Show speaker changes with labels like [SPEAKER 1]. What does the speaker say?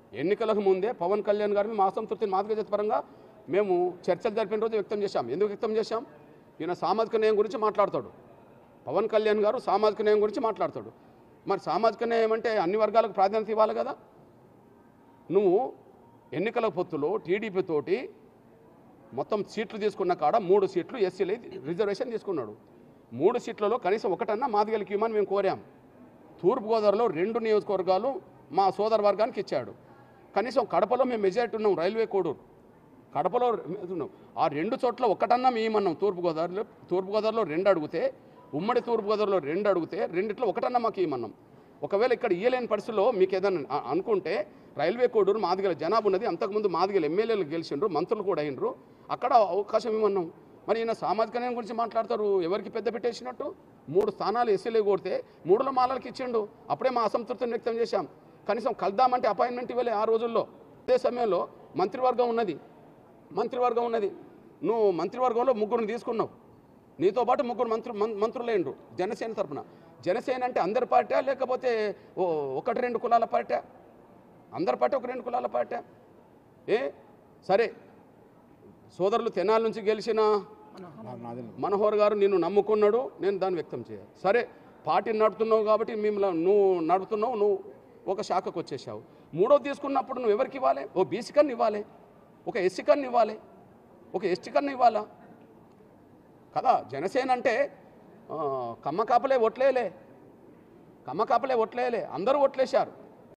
[SPEAKER 1] ఎన్నికలకు ముందే పవన్ కళ్యాణ్ గారిని మా అసంతృప్తిని మాదిక పరంగా మేము చర్చలు జరిపిన రోజు వ్యక్తం చేశాం ఎందుకు వ్యక్తం చేశాం ఈయన సామాజిక న్యాయం గురించి మాట్లాడతాడు పవన్ కళ్యాణ్ గారు సామాజిక న్యాయం గురించి మాట్లాడతాడు మరి సామాజిక న్యాయం అంటే అన్ని వర్గాలకు ప్రాధాన్యత ఇవ్వాలి కదా నువ్వు ఎన్నికల పొత్తులో టీడీపీ తోటి మొత్తం సీట్లు తీసుకున్న కాడ మూడు సీట్లు ఎస్సీలు రిజర్వేషన్ తీసుకున్నాడు మూడు సీట్లలో కనీసం ఒకటన్నా మాదిగలికి ఇవ్వమని మేము కోరాం తూర్పుగోదావరిలో రెండు నియోజకవర్గాలు మా సోదర వర్గానికి ఇచ్చాడు కనీసం కడపలో మేము మెజారిటీ ఉన్నాం రైల్వే కోడూరు కడపలో ఉన్నాం ఆ రెండు చోట్ల ఒకటన్నా మేమన్నాం తూర్పుగోదావరిలో తూర్పుగోదావరిలో రెండు అడిగితే ఉమ్మడి తూర్పుగోదావరిలో రెండు అడిగితే రెండిట్లో ఒకటన్నా మాకు ఇవ్వమన్నాం ఒకవేళ ఇక్కడ ఇయ్యలేని పరిస్థితుల్లో మీకు ఏదైనా అ- అనుకుంటే రైల్వే కోడూరు మాదిగల జనాభా ఉన్నది అంతకుముందు మాదిగల ఎమ్మెల్యేలు గెలిచిండ్రు మంత్రులు కూడా అయినరు అక్కడ అవకాశం ఇవ్వన్నాం మరి ఈయన సామాజిక న్యాయం గురించి మాట్లాడతారు ఎవరికి పెద్ద పెట్టేసినట్టు మూడు స్థానాలు ఎస్సీలే కొడితే మూడులో మాలలకి ఇచ్చిండు అప్పుడే మా అసంతృప్తిని వ్యక్తం చేశాం కనీసం కలుద్దామంటే అపాయింట్మెంట్ ఇవ్వలే ఆ రోజుల్లో అదే సమయంలో మంత్రివర్గం ఉన్నది మంత్రివర్గం ఉన్నది నువ్వు మంత్రివర్గంలో ముగ్గురిని తీసుకున్నావు నీతో పాటు ముగ్గురు మంత్రు మం- మంత్రులేండ్రు జనసేన తరపున జనసేన అంటే అందరి పార్టీ లేకపోతే ఓ ఒకటి రెండు కులాల పార్టీ అందరి పార్టీ ఒక రెండు కులాల పార్టీ ఏ సరే సోదరులు తెనాల నుంచి గెలిచిన మనోహర్ గారు నిన్ను నమ్ముకున్నాడు నేను దాన్ని వ్యక్తం చేయాలి సరే పార్టీని నడుపుతున్నావు కాబట్టి మిమ్మల్ని నువ్వు నడుపుతున్నావు నువ్వు ఒక శాఖకు వచ్చేసావు మూడోది తీసుకున్నప్పుడు నువ్వు ఎవరికి ఇవ్వాలి ఓ బీసీ కన్ను ఇవ్వాలి ఒక ఎస్సీ కన్ను ఇవ్వాలి ఒక ఎస్టీ కన్ను ఇవ్వాలా కదా జనసేన అంటే ఆ, కమ్మ కాపలే ఓట్లేలే కమ్మ కాపలే ఓట్లేలే అందరూ ఓట్లేశారు